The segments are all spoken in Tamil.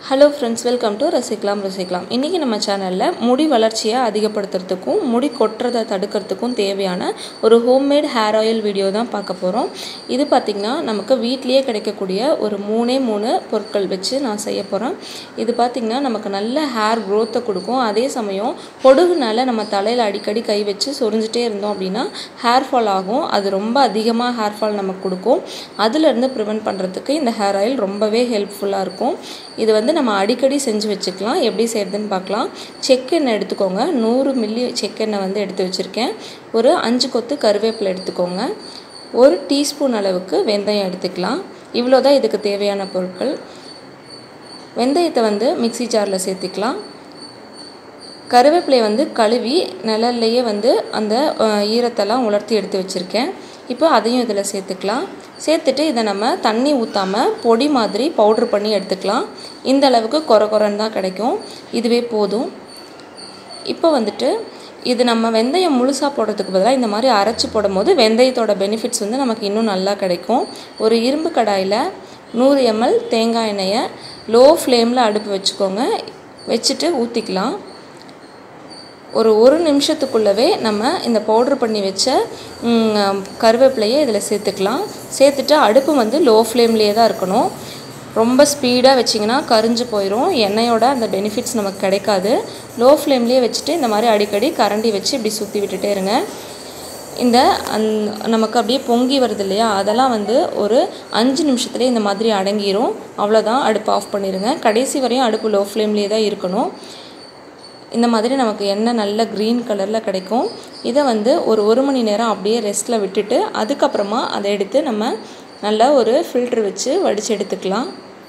ஹலோ ஃப்ரெண்ட்ஸ் வெல்கம் டு ரசிக்கலாம் ரசிக்கலாம் இன்றைக்கி நம்ம சேனலில் முடி வளர்ச்சியை அதிகப்படுத்துறதுக்கும் முடி கொட்டுறதை தடுக்கிறதுக்கும் தேவையான ஒரு ஹோம்மேட் ஹேர் ஆயில் வீடியோ தான் பார்க்க போகிறோம் இது பார்த்திங்கன்னா நமக்கு வீட்லேயே கிடைக்கக்கூடிய ஒரு மூணே மூணு பொருட்கள் வச்சு நான் செய்ய போகிறேன் இது பார்த்திங்கன்னா நமக்கு நல்ல ஹேர் க்ரோத்தை கொடுக்கும் அதே சமயம் பொடுகுனால நம்ம தலையில் அடிக்கடி கை வச்சு சொரிஞ்சிட்டே இருந்தோம் அப்படின்னா ஹேர் ஃபால் ஆகும் அது ரொம்ப அதிகமாக ஹேர் ஃபால் நமக்கு கொடுக்கும் அதுலேருந்து ப்ரிவெண்ட் பண்ணுறதுக்கு இந்த ஹேர் ஆயில் ரொம்பவே ஹெல்ப்ஃபுல்லாக இருக்கும் இது வந்து நம்ம அடிக்கடி செஞ்சு வச்சுக்கலாம் எப்படி செய்கிறதுன்னு பார்க்கலாம் செக்கெண்ணெய் எடுத்துக்கோங்க நூறு மில்லி செக்கெண்ணெய் வந்து எடுத்து வச்சுருக்கேன் ஒரு அஞ்சு கொத்து கருவேப்பிலை எடுத்துக்கோங்க ஒரு டீஸ்பூன் அளவுக்கு வெந்தயம் எடுத்துக்கலாம் இவ்வளோ தான் இதுக்கு தேவையான பொருட்கள் வெந்தயத்தை வந்து மிக்சி ஜாரில் சேர்த்துக்கலாம் கருவேப்பிலையை வந்து கழுவி நிழல்லையே வந்து அந்த ஈரத்தெல்லாம் உலர்த்தி எடுத்து வச்சுருக்கேன் இப்போ அதையும் இதில் சேர்த்துக்கலாம் சேர்த்துட்டு இதை நம்ம தண்ணி ஊற்றாமல் பொடி மாதிரி பவுட்ரு பண்ணி எடுத்துக்கலாம் இந்த அளவுக்கு கொர கொரன்னு தான் கிடைக்கும் இதுவே போதும் இப்போ வந்துட்டு இது நம்ம வெந்தயம் முழுசாக போடுறதுக்கு பதிலாக இந்த மாதிரி அரைச்சி போடும்போது வெந்தயத்தோட பெனிஃபிட்ஸ் வந்து நமக்கு இன்னும் நல்லா கிடைக்கும் ஒரு இரும்பு கடாயில் நூறு எம்எல் தேங்காய் எண்ணெயை லோ ஃப்ளேமில் அடுப்பு வச்சுக்கோங்க வச்சுட்டு ஊற்றிக்கலாம் ஒரு ஒரு நிமிஷத்துக்குள்ளவே நம்ம இந்த பவுட்ரு பண்ணி வச்ச கருவேப்பிலையை இதில் சேர்த்துக்கலாம் சேர்த்துட்டு அடுப்பு வந்து லோ ஃப்ளேம்லேயே தான் இருக்கணும் ரொம்ப ஸ்பீடாக வச்சிங்கன்னா கரிஞ்சு போயிடும் எண்ணெயோட அந்த பெனிஃபிட்ஸ் நமக்கு கிடைக்காது லோ ஃப்ளேம்லேயே வச்சுட்டு இந்த மாதிரி அடிக்கடி கரண்டி வச்சு இப்படி சுற்றி விட்டுட்டே இருங்க இந்த அந் நமக்கு அப்படியே பொங்கி வருது இல்லையா அதெல்லாம் வந்து ஒரு அஞ்சு நிமிஷத்துலேயே இந்த மாதிரி அடங்கிரும் அவ்வளோதான் அடுப்பு ஆஃப் பண்ணிடுங்க கடைசி வரையும் அடுப்பு லோ ஃப்ளேம்லேயே தான் இருக்கணும் இந்த மாதிரி நமக்கு எண்ணெய் நல்ல க்ரீன் கலரில் கிடைக்கும் இதை வந்து ஒரு ஒரு மணி நேரம் அப்படியே ரெஸ்ட்டில் விட்டுட்டு அதுக்கப்புறமா அதை எடுத்து நம்ம நல்லா ஒரு ஃபில்ட்ரு வச்சு வடித்து எடுத்துக்கலாம்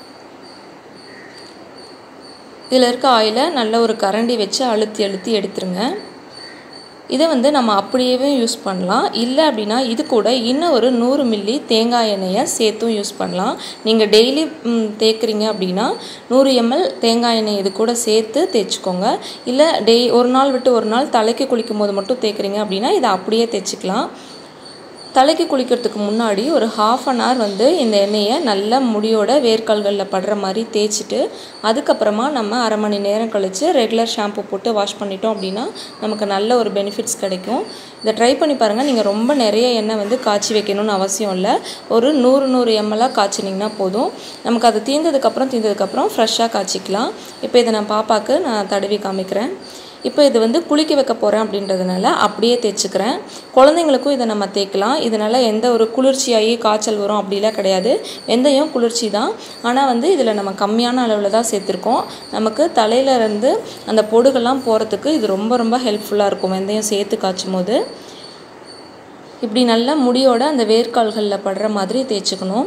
இதில் இருக்க ஆயிலை நல்ல ஒரு கரண்டி வச்சு அழுத்தி அழுத்தி எடுத்துருங்க இதை வந்து நம்ம அப்படியே யூஸ் பண்ணலாம் இல்லை அப்படின்னா இது கூட இன்னும் ஒரு நூறு மில்லி தேங்காய் எண்ணெயை சேர்த்தும் யூஸ் பண்ணலாம் நீங்கள் டெய்லி தேய்க்குறீங்க அப்படின்னா நூறு எம்எல் தேங்காய் எண்ணெய் இது கூட சேர்த்து தேய்ச்சிக்கோங்க இல்லை டெய் ஒரு நாள் விட்டு ஒரு நாள் தலைக்கு குளிக்கும் போது மட்டும் தேய்க்குறீங்க அப்படின்னா இதை அப்படியே தேய்ச்சிக்கலாம் தலைக்கு குளிக்கிறதுக்கு முன்னாடி ஒரு ஹாஃப் அன் ஹவர் வந்து இந்த எண்ணெயை நல்லா முடியோட வேர்க்கால்களில் படுற மாதிரி தேய்ச்சிட்டு அதுக்கப்புறமா நம்ம அரை மணி நேரம் கழித்து ரெகுலர் ஷாம்பு போட்டு வாஷ் பண்ணிட்டோம் அப்படின்னா நமக்கு நல்ல ஒரு பெனிஃபிட்ஸ் கிடைக்கும் இதை ட்ரை பண்ணி பாருங்கள் நீங்கள் ரொம்ப நிறைய எண்ணெய் வந்து காய்ச்சி வைக்கணும்னு அவசியம் இல்லை ஒரு நூறு நூறு எம்எல்லாக காய்ச்சினிங்கன்னா போதும் நமக்கு அது தீர்ந்ததுக்கப்புறம் தீர்ந்ததுக்கப்புறம் ஃப்ரெஷ்ஷாக காய்ச்சிக்கலாம் இப்போ இதை நான் பாப்பாவுக்கு நான் தடவி காமிக்கிறேன் இப்போ இது வந்து குளிக்க வைக்க போகிறேன் அப்படின்றதுனால அப்படியே தேய்ச்சிக்கிறேன் குழந்தைங்களுக்கும் இதை நம்ம தேய்க்கலாம் இதனால் எந்த ஒரு குளிர்ச்சியாகி காய்ச்சல் வரும் அப்படிலாம் கிடையாது வெந்தயம் குளிர்ச்சி தான் ஆனால் வந்து இதில் நம்ம கம்மியான அளவில் தான் சேர்த்துருக்கோம் நமக்கு தலையிலேருந்து அந்த பொடுகெல்லாம் போகிறதுக்கு இது ரொம்ப ரொம்ப ஹெல்ப்ஃபுல்லாக இருக்கும் வெந்தயம் சேர்த்து காய்ச்சும் போது இப்படி நல்லா முடியோட அந்த வேர்க்கால்களில் படுற மாதிரி தேய்ச்சிக்கணும்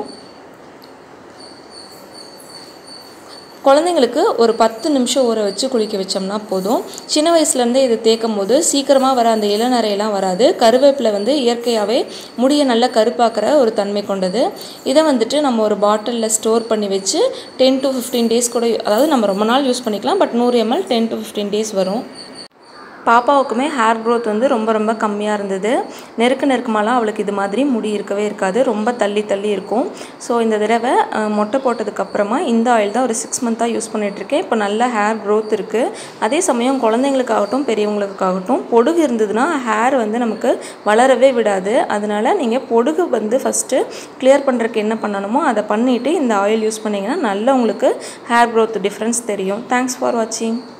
குழந்தைங்களுக்கு ஒரு பத்து நிமிஷம் ஊற வச்சு குளிக்க வச்சோம்னா போதும் சின்ன வயசுலேருந்தே இது தேய்க்கும் போது சீக்கிரமாக வர அந்த இளநரையெல்லாம் வராது கருவேப்பிலை வந்து இயற்கையாகவே முடியை நல்லா கருப்பாக்குற ஒரு தன்மை கொண்டது இதை வந்துட்டு நம்ம ஒரு பாட்டிலில் ஸ்டோர் பண்ணி வச்சு டென் டு ஃபிஃப்டீன் டேஸ் கூட அதாவது நம்ம ரொம்ப நாள் யூஸ் பண்ணிக்கலாம் பட் நூறு M L ten to fifteen days வரும் பாப்பாவுக்குமே ஹேர் க்ரோத் வந்து ரொம்ப ரொம்ப கம்மியாக இருந்தது நெருக்க நெருக்கமாலாம் அவளுக்கு இது மாதிரி முடி இருக்கவே இருக்காது ரொம்ப தள்ளி தள்ளி இருக்கும் ஸோ இந்த தடவை மொட்டை போட்டதுக்கப்புறமா இந்த ஆயில் தான் ஒரு சிக்ஸ் மந்த்தாக யூஸ் பண்ணிகிட்ருக்கேன் இப்போ நல்ல ஹேர் க்ரோத் இருக்குது அதே சமயம் குழந்தைங்களுக்காகட்டும் பெரியவங்களுக்காகட்டும் பொடுகு இருந்ததுன்னா ஹேர் வந்து நமக்கு வளரவே விடாது அதனால் நீங்கள் பொடுகு வந்து ஃபஸ்ட்டு கிளியர் பண்ணுறதுக்கு என்ன பண்ணணுமோ அதை பண்ணிவிட்டு இந்த ஆயில் யூஸ் பண்ணிங்கன்னா நல்ல உங்களுக்கு ஹேர் க்ரோத் டிஃப்ரென்ஸ் தெரியும் தேங்க்ஸ் ஃபார் வாட்சிங்